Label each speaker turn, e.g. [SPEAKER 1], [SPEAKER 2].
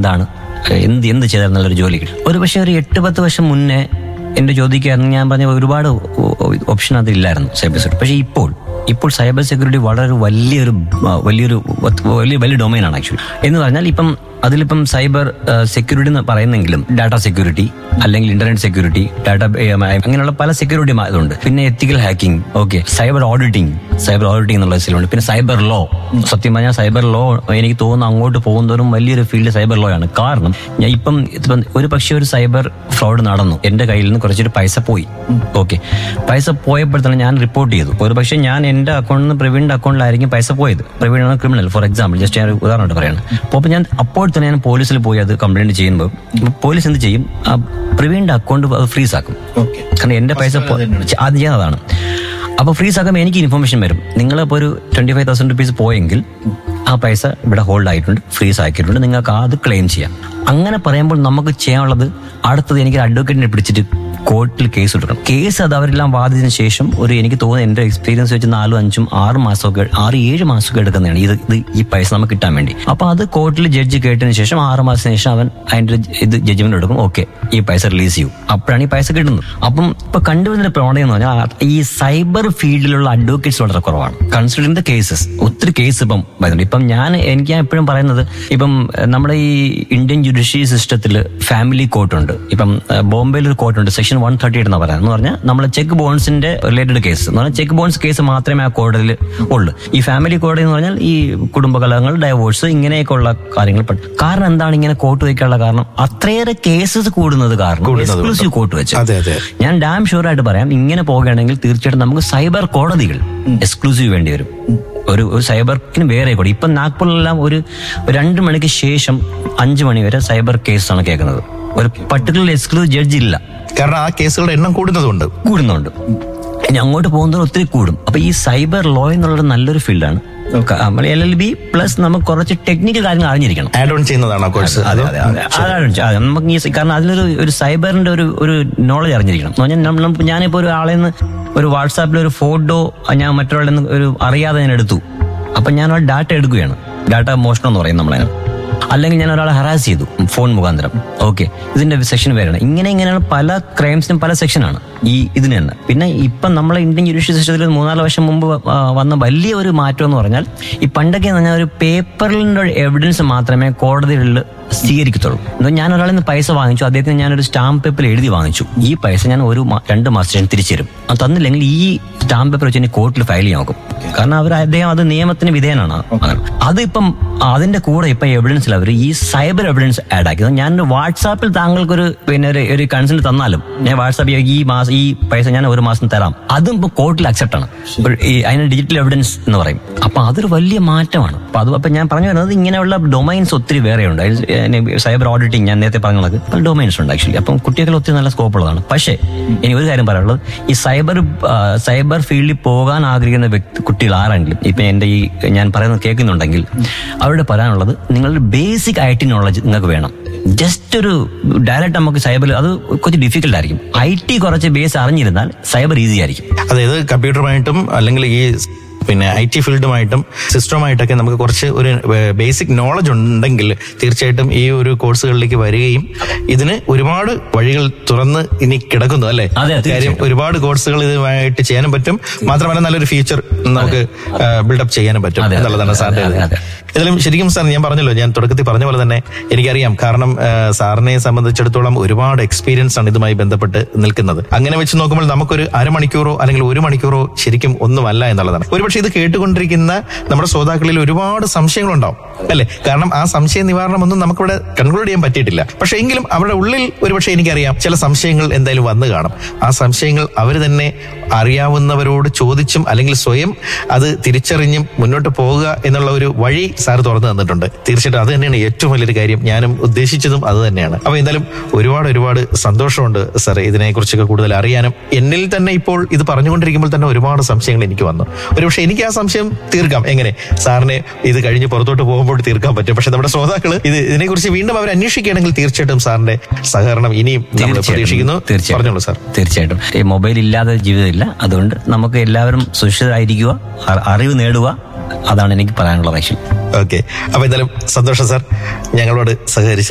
[SPEAKER 1] എന്താണ് എന്ത് എന്ത് ചെയ്താൽ നല്ലൊരു ജോലി കിട്ടും ഒരു പക്ഷേ ഒരു എട്ട് പത്ത് വർഷം മുന്നേ എന്റെ ചോദിക്കായിരുന്നു ഞാൻ പറഞ്ഞ ഒരുപാട് ഓപ്ഷൻ അതില്ലായിരുന്നു സൈബർ സെക്യൂരിറ്റി പക്ഷേ ഇപ്പോൾ ഇപ്പോൾ സൈബർ സെക്യൂരിറ്റി വളരെ വലിയൊരു ആ, വലിയൊരു വലിയ വലിയ ഡൊമൈനാണ് ആക്ച്വലി എന്ന് പറഞ്ഞാൽ ഇപ്പം അതിലിപ്പം സൈബർ സെക്യൂരിറ്റി എന്ന് പറയുന്നെങ്കിലും ഡാറ്റ സെക്യൂരിറ്റി അല്ലെങ്കിൽ ഇന്റർനെറ്റ് സെക്യൂരിറ്റി ഡാറ്റ അങ്ങനെയുള്ള പല സെക്യൂരിറ്റി ഇതുണ്ട് പിന്നെ ethical hacking okay cyber auditing cyber auditing എന്നുള്ള ഇതിലുണ്ട് പിന്നെ സൈബർ ലോ സത്യം പറഞ്ഞാൽ സൈബർ ലോ എനിക്ക് തോന്നുന്നു അങ്ങോട്ട് പോകുന്നതോറും വലിയൊരു ഫീൽഡ് സൈബർ ലോ ആണ് കാരണം ഞാൻ ഇപ്പം ഇപ്പം ഒരു പക്ഷേ ഒരു സൈബർ ഫ്രോഡ് നടന്നു എന്റെ കയ്യിൽ നിന്ന് കുറച്ചൊരു പൈസ പോയി ഓക്കെ പൈസ പോയപ്പോൾ തന്നെ ഞാൻ റിപ്പോർട്ട് ചെയ്തു ഒരു പക്ഷേ ഞാൻ എന്റെ അക്കൗണ്ടിൽ നിന്ന് പ്രവീണിന്റെ അക്കൗണ്ടിലായിരിക്കും പൈസ പോയത് പ്രവീൺ ആണ് ക്രിമിനൽ ഫോർ എക്സാമ്പിൾ ജസ്റ്റ് ഞാൻ ഒരു ഉദാഹരണമായിട്ട് പറയാണ് അപ്പോൾ ഞാൻ അപ്പോൾ തന്നെ ഞാൻ പോലീസിൽ പോയി അത് കംപ്ലൈന്റ് ചെയ്യുമ്പോൾ പോലീസ് എന്ത് ചെയ്യും ആ പ്രവീണിന്റെ അക്കൗണ്ട് ഫ്രീസ് ആക്കും
[SPEAKER 2] ഓക്കെ
[SPEAKER 1] കാരണം എന്റെ പൈസ പോ- ആദ്യം ചെയ്യുന്നതാണ് അപ്പൊ ഫ്രീസ് ആക്കുമ്പോൾ എനിക്ക് ഇൻഫർമേഷൻ വരും നിങ്ങളിപ്പോ ഒരു ട്വന്റി ഫൈവ് തൗസൻഡ് റുപ്പീസ് പോയെങ്കിൽ ആ പൈസ ഇവിടെ ഹോൾഡ് ആയിട്ടുണ്ട് ഫ്രീസ് ആക്കിയിട്ടുണ്ട് നിങ്ങൾക്ക് അത് ക്ലെയിം ചെയ്യാം അങ്ങനെ പറയുമ്പോൾ നമുക്ക് ചെയ്യാനുള്ളത് അടുത്തത് എനിക്ക് അഡ്വക്കേറ്റിനെ പിടിച്ചിട്ട് കോർട്ടിൽ കേസ് കൊടുക്കണം കേസ് അത് അവരെല്ലാം വാദിച്ചതിന് ശേഷം ഒരു എനിക്ക് തോന്നുന്നു എന്റെ എക്സ്പീരിയൻസ് വെച്ച് നാലും അഞ്ചും ആറ് മാസമൊക്കെ ആറ് ഏഴ് മാസമൊക്കെ എടുക്കുന്നതാണ് ഇത് ഇത് ഈ പൈസ നമുക്ക് കിട്ടാൻ വേണ്ടി അപ്പൊ അത് കോർട്ടിൽ ജഡ്ജ് കേട്ടതിന് ശേഷം ആറ് മാസത്തിന് ശേഷം അവൻ അതിന്റെ ഇത് ജഡ്ജ്മെന്റ് എടുക്കും ഓക്കെ ഈ പൈസ റിലീസ് ചെയ്യും അപ്പോഴാണ് ഈ പൈസ കിട്ടുന്നത് അപ്പം ഇപ്പൊ കണ്ടുവരുന്ന പ്രവണത എന്ന് പറഞ്ഞാൽ ആ- ഈ സൈബർ ഫീൽഡിലുള്ള അഡ്വക്കേറ്റ്സ് വളരെ കുറവാണ് കൺസിഡറിംഗ് ദ കേസസ് ഒത്തിരി കേസ് ഇപ്പം വരുന്നുണ്ട് ഇപ്പം ഞാൻ എനിക്ക് ഞാൻ എപ്പോഴും പറയുന്നത് ഇപ്പം ഏഹ്, നമ്മുടെ ഈ ഇന്ത്യൻ ജുഡീഷ്യറി സിസ്റ്റത്തിൽ ഫാമിലി കോർട്ടുണ്ട് ഇപ്പം ഏഹ്, ബോംബെയിൽ ഒരു കോർട്ടുണ്ട് സെക്ഷൻ വൺ തേർട്ടി എയ്റ്റ് എന്ന് പറയുന്നത് എന്ന് പറഞ്ഞാൽ നമ്മളെ ചെക്ക് ബോൺസിന്റെ റിലേറ്റഡ് കേസ് എന്ന് പറഞ്ഞാൽ ചെക്ക് ബോൺസ് കേസ് മാത്രമേ ആ കോടതിയിൽ ഉള്ളൂ ഈ ഫാമിലി കോടതി എന്ന് പറഞ്ഞാൽ ഈ കുടുംബകലഹങ്ങൾ ഡൈവോഴ്സ് ഇങ്ങനെയൊക്കെയുള്ള കാര്യങ്ങൾ പെട്ട- കാരണം എന്താണ് ഇങ്ങനെ കോർട്ട് വയ്ക്കാനുള്ള കാരണം അത്രയേറെ കേസസ് കൂടുന്നത് കാരണം
[SPEAKER 2] കൂടുന്നത് കൊണ്ട്.
[SPEAKER 1] എക്സ്ക്ലൂസീവ് കോർട്ട് വെച്ച്
[SPEAKER 2] അതെ അതെ
[SPEAKER 1] ഞാൻ ഡാം ഷുവർ ആയിട്ട് പറയാം ഇങ്ങനെ പോകുകയാണെങ്കിൽ തീർച്ചയായിട്ടും നമുക്ക് സൈബർ കോടതികൾ എക്സ്ക്ലൂസീവ് വേണ്ടി വരും ഒരു ഒരു സൈബർക്കിന് വേറെ കൂടി ഇപ്പൊ നാഗ്പൂരിലെല്ലാം ഒരു രണ്ട് മണിക്ക് ശേഷം അഞ്ചു മണി വരെ സൈബർ കേസാണ് കേൾക്കുന്നത് ഒരു പർട്ടിക്കുലർ എക്സ്ക്ലൂസീവ് ജഡ്ജ് ഇല്ല
[SPEAKER 2] കാരണം ആ കേസുകളുടെ എണ്ണം കൂടുന്നതുകൊണ്ട്
[SPEAKER 1] കൂടുന്നുണ്ട് ഇനി അങ്ങോട്ട് പോകുന്നതിന് ഒത്തിരി കൂടും അപ്പൊ ഈ സൈബർ ലോ എന്നുള്ളത് നല്ലൊരു ഫീൽഡാണ് എൽ എൽ ബി പ്ലസ് നമുക്ക് കുറച്ച് ടെക്നിക്കൽ കാര്യങ്ങൾ അറിഞ്ഞിരിക്കണം
[SPEAKER 2] ആഡ് ഓൺ ചെയ്യുന്നതാണ് ആ കോഴ്സ്
[SPEAKER 1] അതെ അതെ അതെ അതാണ് ചെ- അതെ, നമുക്ക് ഈ സ- കാരണം അതിലൊരു ഒരു സൈബറിന്റെ ഒരു ഒരു നോളജ് അറിഞ്ഞിരിക്കണം എന്ന് പറഞ്ഞാൽ നമ്മ- നമ്മ- ഞാനിപ്പോ ഒരു ആളെ നിന്ന് ഒരു വാട്സാപ്പിൽ ഒരു ഫോട്ടോ ഞാൻ മറ്റൊരാളിൽ നിന്ന് ഒരു അറിയാതെ ഞാൻ എടുത്തു അപ്പൊ ഞാൻ ആ ഡാറ്റ എടുക്കുകയാണ് ഡാറ്റ മോഷണം എന്ന് പറയും നമ്മളതിനെ അല്ലെങ്കിൽ ഞാൻ ഒരാളെ ഹറാസ് ചെയ്തു ഫോൺ മുഖാന്തരം ഓക്കെ ഇതിന്റെ സെക്ഷൻ വരണം ഇങ്ങനെ ഇങ്ങനെയാണ് പല ക്രൈംസിനും പല സെക്ഷനാണ് ഈ ഇതിന് തന്നെ പിന്നെ ഇപ്പം നമ്മളെ ഇന്ത്യൻ ജുഡീഷ്യൽ സിസ്റ്റത്തിൽ മൂന്നാല് വർഷം മുമ്പ് വ- ആ, വന്ന വലിയ ഒരു മാറ്റം എന്ന് പറഞ്ഞാൽ ഈ പണ്ടൊക്കെ എന്ന് പറഞ്ഞാൽ ഒരു പേപ്പറിന്റെ എവിഡൻസ് മാത്രമേ കോടതികളിൽ സ്വീകരിക്കത്തുള്ളൂ എന്ന് ഞാൻ ഒരാളിൽ നിന്ന് പൈസ വാങ്ങിച്ചു അദ്ദേഹത്തിന് ഞാനൊരു സ്റ്റാമ്പ് പേപ്പർ എഴുതി വാങ്ങിച്ചു ഈ പൈസ ഞാൻ ഒരു മാ- രണ്ട് മാസത്തിന് തിരിച്ചു തരും അത് തന്നില്ലെങ്കിൽ ഈ സ്റ്റാമ്പ് പേപ്പർ വെച്ച് എനിക്ക് കോർട്ടിൽ ഫയൽ ചെയ്യാൻ നോക്കും കാരണം അവർ അദ്ദേഹം അത് നിയമത്തിന് വിധേയനാണ് അതിപ്പം അതിന്റെ കൂടെ ഇപ്പൊ എവിഡൻസിൽ അവർ ഈ സൈബർ എവിഡൻസ് ആഡ് ആക്കി അത് ഞാനൊരു വാട്സാപ്പിൽ താങ്കൾക്കൊരു പിന്നെ ഒരു ഒരു കൺസെന്റ് തന്നാലും ഞാൻ വാട്സാപ്പ് ഈ മാസം ഈ പൈസ ഞാൻ ഒരു മാസം തരാം അതും ഇപ്പൊ കോർട്ടിൽ അക്സെപ്റ്റ് ആണ് ഒരു ഈ അതിന് ഡിജിറ്റൽ എവിഡൻസ് എന്ന് പറയും അപ്പൊ അതൊരു വലിയ മാറ്റമാണ് അപ്പൊ അത് അപ്പൊ ഞാൻ പറഞ്ഞു വരുന്നത് ഇങ്ങനെയുള്ള ഡൊമൈൻസ് ഒത്തിരി വേറെയുണ്ട് സൈബർ ഓഡിറ്റിംഗ് ഞാൻ നേരത്തെ പറഞ്ഞത് പല ഡൊമൈൻസ് ഉണ്ട് ആക്ച്വലി അപ്പം കുട്ടികൾ ഒത്തിരി നല്ല സ്കോപ്പ് ഉള്ളതാണ് പക്ഷേ ഇനി ഒരു കാര്യം പറയാനുള്ളത് ഈ സൈബർ സൈബർ ഫീൽഡിൽ പോകാൻ ആഗ്രഹിക്കുന്ന വ്യക്തി കുട്ടികൾ ആരെങ്കിലും ഇപ്പൊ എന്റെ ഈ ഞാൻ പറയുന്നത് കേൾക്കുന്നുണ്ടെങ്കിൽ അവരോട് പറയാനുള്ളത് നിങ്ങളുടെ ബേസിക് ഐ ടി നോളജ് നിങ്ങൾക്ക് വേണം ജസ്റ്റ് ഒരു ഡയറക്റ്റ് നമുക്ക് സൈബർ അത് കുറച്ച് ഡിഫിക്കൽട്ട് ആയിരിക്കും ഐ ടി കുറച്ച് ബേസ് അറിഞ്ഞിരുന്നാൽ സൈബർ ഈസി ആയിരിക്കും
[SPEAKER 2] അതായത് കമ്പ്യൂട്ടറുമായിട്ടും അല്ലെങ്കിൽ ഈ പിന്നെ ഐ ടി ഫീൽഡുമായിട്ടും സിസ്റ്റവുമായിട്ടൊക്കെ നമുക്ക് കുറച്ച് ഒരു ബേസിക് നോളജ് ഉണ്ടെങ്കിൽ തീർച്ചയായിട്ടും ഈ ഒരു കോഴ്സുകളിലേക്ക് വരികയും ഇതിന് ഒരുപാട് വഴികൾ തുറന്ന് ഇനി കിടക്കുന്നു അല്ലെ
[SPEAKER 1] അതെ, തീർച്ചയായും.
[SPEAKER 2] കാര്യം ഒരുപാട് കോഴ്സുകൾ ഇതുമായിട്ട് ചെയ്യാനും പറ്റും മാത്രമല്ല നല്ലൊരു ഫീച്ചർ നമുക്ക് ബിൽഡപ്പ് ചെയ്യാനും പറ്റും
[SPEAKER 1] അതെ,
[SPEAKER 2] എന്നുള്ളതാണ്
[SPEAKER 1] അതെ,
[SPEAKER 2] സാറിന്റെ
[SPEAKER 1] അതെ,
[SPEAKER 2] ഇത്.
[SPEAKER 1] അതെ.
[SPEAKER 2] ഇതിലും ശരിക്കും സാർ ഞാൻ പറഞ്ഞല്ലോ ഞാൻ തുടക്കത്തിൽ പറഞ്ഞ പോലെ തന്നെ എനിക്കറിയാം കാരണം ആ, സാറിനെ സംബന്ധിച്ചിടത്തോളം ഒരുപാട് എക്സ്പീരിയൻസ് ആണ് ഇതുമായി ബന്ധപ്പെട്ട് നിൽക്കുന്നത് അങ്ങനെ വെച്ച് നോക്കുമ്പോൾ നമുക്കൊരു അരമണിക്കൂറോ അല്ലെങ്കിൽ ഒരു മണിക്കൂറോ ശരിക്കും ഒന്നുമല്ല എന്നുള്ളതാണ് ഒരുപക്ഷെ ഇത് കേട്ടുകൊണ്ടിരിക്കുന്ന നമ്മുടെ ശ്രോതാക്കളിൽ ഒരുപാട് സംശയങ്ങളുണ്ടാവും അല്ലെ കാരണം ആ സംശയ നിവാരണമൊന്നും നമുക്കിവിടെ കൺക്ലൂഡ് ചെയ്യാൻ പറ്റിയിട്ടില്ല പക്ഷെ എങ്കിലും അവരുടെ ഉള്ളിൽ ഒരുപക്ഷെ എനിക്കറിയാം ചില സംശയങ്ങൾ എന്തായാലും വന്നു കാണും ആ സംശയങ്ങൾ അവർ തന്നെ അറിയാവുന്നവരോട് ചോദിച്ചും അല്ലെങ്കിൽ സ്വയം അത് തിരിച്ചറിഞ്ഞും മുന്നോട്ട് പോകുക എന്നുള്ള ഒരു വഴി സാർ തുറന്നു തന്നിട്ടുണ്ട് തീർച്ചയായിട്ടും അത് തന്നെയാണ് ഏറ്റവും വലിയൊരു കാര്യം ഞാനും ഉദ്ദേശിച്ചതും അത് തന്നെയാണ് അപ്പൊ എന്തായാലും ഒരുപാട് ഒരുപാട് സന്തോഷമുണ്ട് സാർ ഇതിനെക്കുറിച്ചൊക്കെ കൂടുതൽ അറിയാനും എന്നിൽ തന്നെ ഇപ്പോൾ ഇത് പറഞ്ഞുകൊണ്ടിരിക്കുമ്പോൾ തന്നെ ഒരുപാട് സംശയങ്ങൾ എനിക്ക് വന്നു ഒരുപക്ഷെ എനിക്ക് ആ സംശയം തീർക്കാം എങ്ങനെ സാറിനെ ഇത് കഴിഞ്ഞ് പുറത്തോട്ട് പോകുമ്പോൾ തീർക്കാൻ പറ്റും പക്ഷെ നമ്മുടെ ശ്രോതാക്കൾ ഇത് ഇതിനെക്കുറിച്ച് വീണ്ടും അവർ അന്വേഷിക്കുകയാണെങ്കിൽ തീർച്ചയായിട്ടും സാറിന്റെ സഹകരണം ഇനിയും നമ്മൾ പ്രതീക്ഷിക്കുന്നു പറഞ്ഞോളൂ സാർ
[SPEAKER 1] തീർച്ചയായിട്ടും ഈ മൊബൈൽ ഇല്ലാതെ ജീവിതമില്ല അതുകൊണ്ട് നമുക്ക് എല്ലാവരും സുരക്ഷിതരായിരിക്കുക അ- അറിവ് നേടുക അതാണ് എനിക്ക് പറയാനുള്ളത് ആക്ച്വലി
[SPEAKER 2] ഓക്കെ അപ്പൊ എന്തായാലും സന്തോഷം സാർ ഞങ്ങളോട് സഹകരിച്ച